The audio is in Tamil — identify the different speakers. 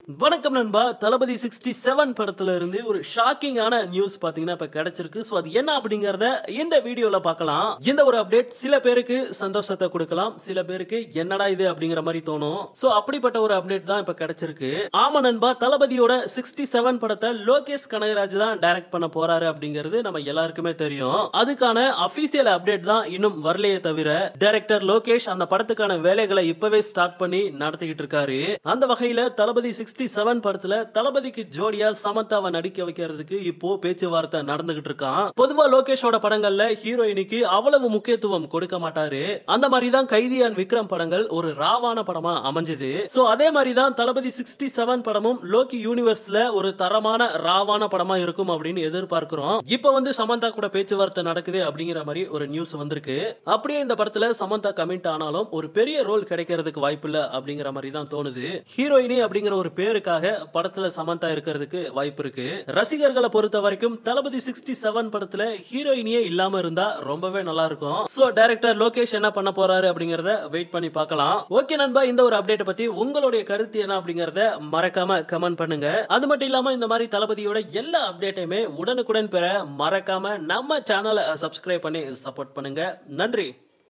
Speaker 1: வணக்கம் நண்பா தளபதி சிக்ஸ்டி செவன் படத்துல இருந்து ஒரு ஷாக்கிங்கான நியூஸ் பாத்தீங்கன்னா இப்ப கிடைச்சிருக்கு சோ அது என்ன அப்படிங்கறத இந்த வீடியோல பார்க்கலாம் இந்த ஒரு அப்டேட் சில பேருக்கு சந்தோஷத்தை கொடுக்கலாம் சில பேருக்கு என்னடா இது அப்படிங்கிற மாதிரி தோணும் சோ அப்படிப்பட்ட ஒரு அப்டேட் தான் இப்ப கிடைச்சிருக்கு ஆமா நண்பா தளபதியோட சிக்ஸ்டி செவன் படத்தை லோகேஷ் கனகராஜ் தான் டைரக்ட் பண்ண போறாரு அப்படிங்கிறது நம்ம எல்லாருக்குமே தெரியும் அதுக்கான அபிஷியல் அப்டேட் தான் இன்னும் வரலையே தவிர டைரக்டர் லோகேஷ் அந்த படத்துக்கான வேலைகளை இப்பவே ஸ்டார்ட் பண்ணி நடத்திக்கிட்டு இருக்காரு அந்த வகையில தளபதி சிக்ஸ்டி செவன் படத்துல தளபதிக்கு ஜோடியா சமந்தாவை நடிக்க வைக்கிறதுக்கு இப்போ பேச்சுவார்த்தை நடந்துகிட்டு இருக்கான் பொதுவா லோகேஷோட படங்கள்ல ஹீரோயினுக்கு அவ்வளவு முக்கியத்துவம் கொடுக்க மாட்டாரு அந்த மாதிரி தான் கைதி அண்ட் விக்ரம் படங்கள் ஒரு ராவான படமா அமைஞ்சது சோ அதே மாதிரி தான் தளபதி சிக்ஸ்டி செவன் படமும் லோகி யூனிவர்ஸ்ல ஒரு தரமான ராவான படமா இருக்கும் அப்படின்னு எதிர்பார்க்கிறோம் இப்போ வந்து சமந்தா கூட பேச்சுவார்த்தை நடக்குது அப்படிங்கிற மாதிரி ஒரு நியூஸ் வந்திருக்கு அப்படியே இந்த படத்துல சமந்தா கமிட் ஆனாலும் ஒரு பெரிய ரோல் கிடைக்கிறதுக்கு வாய்ப்பு இல்ல அப்படிங்கிற மாதிரி தான் தோணுது ஹீரோயினி அப்படிங்கிற ஒரு பேருக்காக படத்துல சமந்தா இருக்கிறதுக்கு வாய்ப்பு இருக்கு ரசிகர்களை பொறுத்த வரைக்கும் தளபதி சிக்ஸ்டி செவன் படத்துல ஹீரோயினியே இல்லாம இருந்தா ரொம்பவே நல்லா இருக்கும் சோ டைரக்டர் லோகேஷ் என்ன பண்ண போறாரு அப்படிங்கறத வெயிட் பண்ணி பார்க்கலாம் ஓகே நண்பா இந்த ஒரு அப்டேட் பத்தி உங்களுடைய கருத்து என்ன அப்படிங்கறத மறக்காம கமெண்ட் பண்ணுங்க அது மட்டும் இல்லாம இந்த மாதிரி தளபதியோட எல்லா அப்டேட்டையுமே உடனுக்குடன் பெற மறக்காம நம்ம சேனலை சப்ஸ்கிரைப் பண்ணி சப்போர்ட் பண்ணுங்க நன்றி